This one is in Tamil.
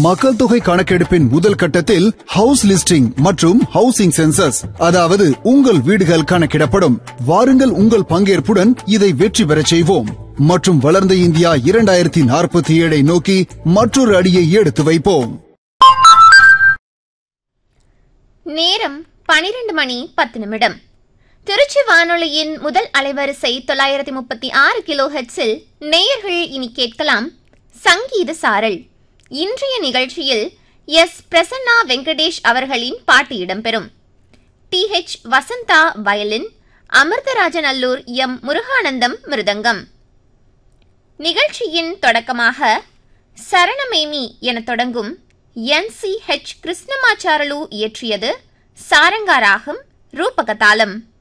மக்கள் தொகை கணக்கெடுப்பின் முதல் கட்டத்தில் ஹவுஸ் லிஸ்டிங் மற்றும் ஹவுசிங் சென்சஸ் அதாவது உங்கள் வீடுகள் கணக்கிடப்படும் வாருங்கள் உங்கள் பங்கேற்புடன் இதை வெற்றி பெறச் செய்வோம் மற்றும் வளர்ந்த இந்தியா இரண்டாயிரத்தி நாற்பத்தி ஏழை நோக்கி மற்றொரு அடியை எடுத்து வைப்போம் நேரம் பனிரெண்டு மணி பத்து நிமிடம் திருச்சி வானொலியின் முதல் அலைவரிசை தொள்ளாயிரத்தி முப்பத்தி ஆறு கிலோ ஹெட்ஸில் நேயர்கள் இனி கேட்கலாம் சங்கீத சாரல் இன்றைய நிகழ்ச்சியில் எஸ் பிரசன்னா வெங்கடேஷ் அவர்களின் பாட்டு இடம்பெறும் T H Vasantha violin Amirtharajan Allur M Muruganandam mridangam நிகழ்ச்சியின் தொடக்கமாக சரணமேமி என தொடங்கும் என் சி ஹெச் கிருஷ்ணமாச்சாரலு இயற்றியது சாரங்கா ராகம் ரூபகதாளம்